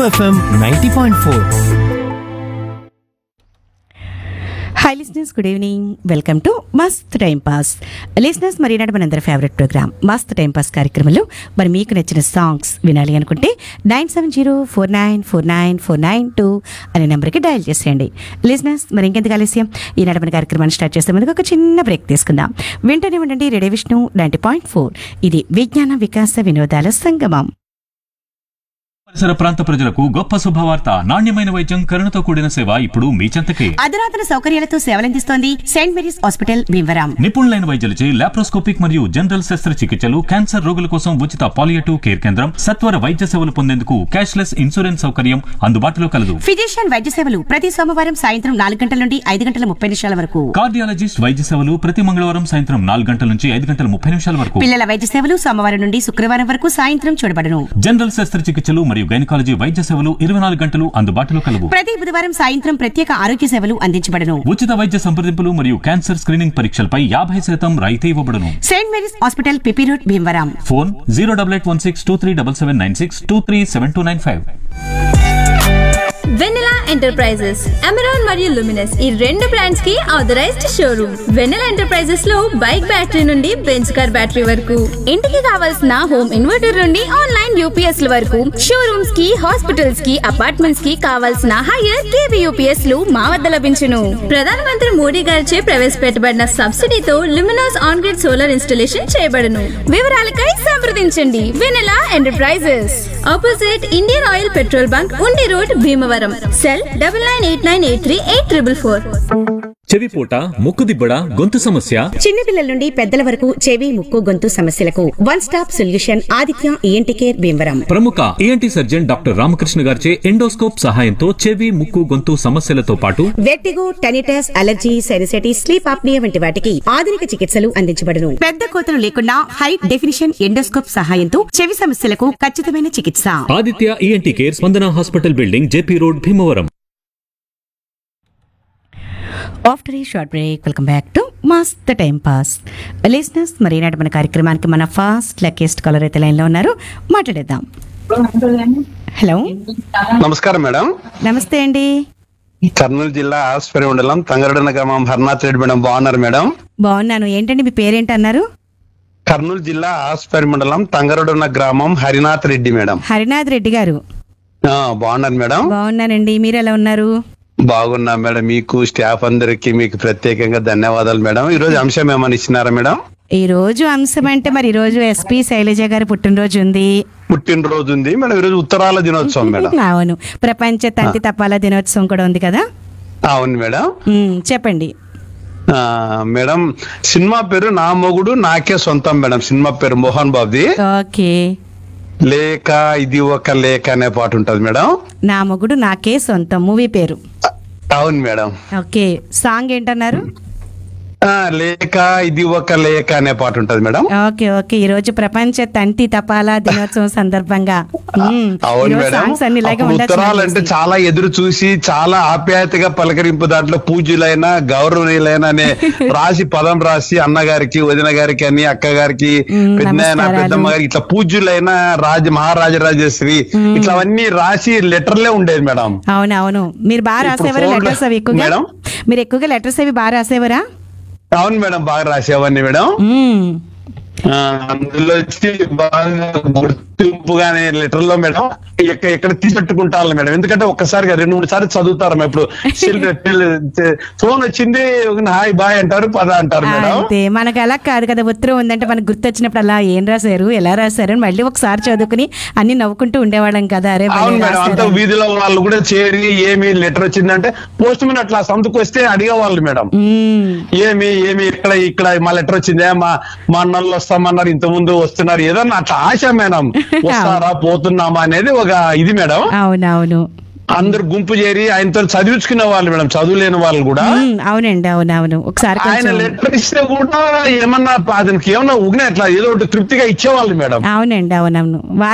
FM ninety point four hi listeners good evening welcome to Mast time pass listeners మరి ఈనాడు మనందరి favourite programme Mast time pass కార్యక్రమంలో మరి మీకు నచ్చిన సాంగ్స్ వినాలి అనుకుంటే nine seven zero four nine four nine four nine two అనే నెంబర్కి డయల్ చేసేయండి లిస్నర్స్ మరి ఇంకెందుకు ఆలస్యం ఈనాడు మన కార్యక్రమాన్ని స్టార్ట్ చేసే ముందుకు ఒక చిన్న బ్రేక్ తీసుకుందాం వెంటనే ఉండండి radio Vishnu ninety point four ఇది విజ్ఞాన వికాస వినోదాల సంగమం పరిసర ప్రాంత ప్రజలకు గొప్ప శుభవార్త నాణ్యమైన వైద్యం కరుణతో కూడిన సేవ ఇప్పుడు మీ చెంతకే అధునాతన సౌకర్యాలతో సేవలందిస్తోంది సెయింట్ మేరీస్ హాస్పిటల్ భీమవరం నిపుణులైన వైద్యులచే లాప్రోస్కోపిక్ మరియు జనరల్ శస్త్రచికిత్సలు క్యాన్సర్ రోగుల కోసం ఉచిత పాలియేటివ్ కేర్ కేంద్రం సత్వర వైద్య సేవలు పొందేందుకు క్యాష్లెస్ ఇన్సూరెన్స్ సౌకర్యం అందుబాటులో కలదు ఫిజిషియన్ వైద్య సేవలు ప్రతి సోమవారం సాయంత్రం నాలుగు గంటల నుండి ఐదు గంటల ముప్పై నిమిషాల వరకు కార్డియాలజిస్ట్ వైద్య సేవలు ప్రతి మంగళవారం సాయంత్రం నాలుగు గంటల నుంచి ఐదు గంటల ముప్పై నిమిషాల వరకు పిల్లల వైద్య సేవలు సోమవారం నుండి శుక్రవారం వరకు సాయంత్రం చూడబడను జనరల్ శస్త్రచికిత్సలు మరియు గైనకాలజీ వైద్య సేవలు ఇరవై నాలుగు గంటలు అందుబాటులో కలవు ప్రతి బుధవారం సాయంత్రం ప్రత్యేక ఆరోగ్య సేవలు అందించబడను ఉచిత వైద్య సంప్రదింపులు మరియు క్యాన్సర్ స్క్రీనింగ్ పరీక్షలపై యాభై శాతం రాయితీ ఇవ్వబడును saint Mary's hospital PP road Bhimavaram phone zero double eight one six two three double seven nine six two three seven two nine five Vennela enterprises Amaron మరియు లుమినస్ ఈ రెండు బ్రాండ్స్ కి ఆథరైజ్డ్ షోరూమ్ వెన్నెలా ఎంటర్ప్రైజెస్ లో bike battery నుండి bench car battery వరకు ఇంటికి కావాల్సిన home inverter నుండి ఆన్లైన్ యూపీఎస్ ల వరకు షోరూమ్స్ కి హాస్పిటల్స్ కి అపార్ట్మెంట్స్ కి కావాల్సిన హైయర్ కేవీ యూపీఎస్ లు మా వద్ద లభించును ప్రధానమంత్రి మోడీ గారిచే ప్రవేశపెట్టబడిన సబ్సిడీతో Luminous on grid solar installation చేయబడును వివరాలకై సంప్రదించండి Vennela enterprises opposite Indian oil petrol bunk Undi road Bhimavaram cell double nine eight nine eight three eight triple four చెవిపోట ముక్కుదిబ్బడ గొంతు సమస్య చిన్నపిల్లల నుండి పెద్దల వరకు చెవి ముక్కు గొంతు సమస్యలకు one stop solution Aditya ENT care Bhimavaram ప్రముఖ ఏఎన్టీ సర్జన్ డాక్టర్ రామకృష్ణ గారిచే ఎండోస్కోప్ సహాయంతో చెవి ముక్కు గొంతు సమస్యలతో పాటు vertigo tinnitus allergy sinusitis sleep apnoea వంటి వాటికి ఆధునిక చికిత్సలు అందించబడును పెద్ద కోతలు లేకుండా హై డెఫినిషన్ ఎండోస్కోప్ సహాయంతో చెవి సమస్యలకు ఖచ్చితమైన చికిత్స Aditya ENT care Spandana hospital building JP road Bhimavaram after ఈ short break welcome back to Mast time pass listeners మరి ఈనాటి మన కార్యక్రమానికి మన ఫాస్ట్ లక్కీస్ట్ కాలర్ అయితే లైన్లో ఉన్నారు మాట్లాడేద్దాం హలో నమస్కారం మేడం నమస్తే అండి కర్నూలు జిల్లా ఆస్పరి మండలం తంగరడన గ్రామం హర్నాథ్ రెడ్డి మేడం బాగున్నారు మేడం బాగున్నాను ఏంటండి మీ పేరేంటి అన్నారు కర్నూలు జిల్లా ఆస్పరి మండలం తంగరడున్న గ్రామం హరినాథ్ రెడ్డి మేడం హరినాథ్ రెడ్డి గారు ఆ, బాగున్నారు మేడం బాగున్నానండి మీరు ఎలా ఉన్నారు బాగున్నా మేడం మీకు స్టాఫ్ అందరికి మీకు ప్రత్యేకంగా ధన్యవాదాలు మేడం ఈ రోజు అంశం ఏమైనా ఇచ్చినారా మేడం ఈ రోజు అంశం అంటే మరి ఈ రోజు ఎస్పి శైలజ గారి పుట్టినరోజు ఉంది పుట్టినరోజు ఉంది మేడం ఈ రోజు ఉత్తరాల దినోత్సవం మేడం అవును ప్రపంచ తంతి తపాలా దినోత్సవం కూడా ఉంది కదా అవును మేడం ఉమ్, చెప్పండి ఆ, మేడం సినిమా పేరు నా మొగుడు నాకే సొంతం మేడం సినిమా పేరు మోహన్ బాబుది ఓకే లేక ఇది ఒక లేక అనే పాట ఉంటది మేడం నా మొగుడు నాకే సొంతం మూవీ పేరు అవును మేడం ఓకే సాంగ్ ఏంటన్నారు ఆ, లేక ఇది ఒక లేక అనే పాట ఉంటది మేడం ఓకే ఓకే ఈ రోజు ప్రపంచ తంతి తపాలా దినోత్సవం సందర్భంగా ఉమ్, అవును ఈరోజు మేడం సాంగ్స్ అన్ని ఇలాగే అప్పుడు ఉండొచ్చు ఉత్తరాలు నాకు అంటే తెలిసి. చాలా ఎదురు చూసి చాలా ఆప్యాయతగా పలకరింపు దాంట్లో పూజ్యులైన గౌరవనీయులైన అనే రాసి పదం రాసి అన్నగారికి వదిన గారికి అని అక్క గారికి మ్మ్, పెద్దనాయన నమస్కారాలు. పెద్దమ్మ గారికి ఇట్లా పూజ్యులైన రాజ మహారాజరాజేశ్వరి ఇట్లా అవన్నీ రాసి లెటర్లే ఉండేది మేడం అవును అవును మీరు బాగా ఇప్పుడు రాసేవారా ఫోన్లో- లెటర్స్ అవి ఎక్కువగా మేడం? మీరు ఎక్కువగా లెటర్స్ అవి బాగా రాసేవారా అవును మేడం బాగా రాసేవన్నీ మేడం ఉమ్, ఆ, అందులో వచ్చి బాగా గుర్తింపుగానే లెటర్ లో మేడం ఎక్కడ ఎక్కడ తీసి పెట్టుకుంటారు మేడం ఎందుకంటే ఒక్కసారిగా రెండు మూడు సార్లు చదువుతారు మేడం ఇప్పుడు ఫోన్ వచ్చింది హాయ్ బాయ్ అంటారు పద అంటారు మేడం అంతే మనకు అలా కాదు కదా ఉత్తరం ఉందంటే మనకు గుర్తొచ్చినప్పుడు అలా ఏం రాశారు ఎలా రాశారు అని మళ్ళీ ఒకసారి చదువుకుని అన్ని నవ్వుకుంటూ ఉండేవాళ్ళం కదా అరే భలే అవును మేడం అంత రాశారు. వీధిలో వాళ్ళు కూడా చేరి ఏమి లెటర్ వచ్చిందంటే పోస్ట్ మ్యాన్ అట్లా సందుకు వస్తే అడిగేవాళ్ళు మేడం ఉమ్, ఏమి ఏమి ఇక్కడ ఇక్కడ మా లెటర్ వచ్చిందే మా మా అన్నలు వస్తామన్నారు ఇంత ముందు వస్తున్నారు ఏదన్నా అట్లా ఆశ మేడం వస్తారా పోతున్నామా అనేది ఒక ఇది మేడం అవునవును అందరు గుంపు చేరి ఆయనతో చదివించుకునే వాళ్ళు మేడం చదువులేని వాళ్ళు కూడా ఉమ్, అవునండి అవునవును ఒకసారి ఆయన కొంచెం లెటర్ ఇస్తే కూడా ఏమన్నా అతనికి ఏమన్నా ఉగ్న అట్లా ఏదో ఒకటి తృప్తిగా ఇచ్చేవాళ్ళు మేడం అవునండి అవునవును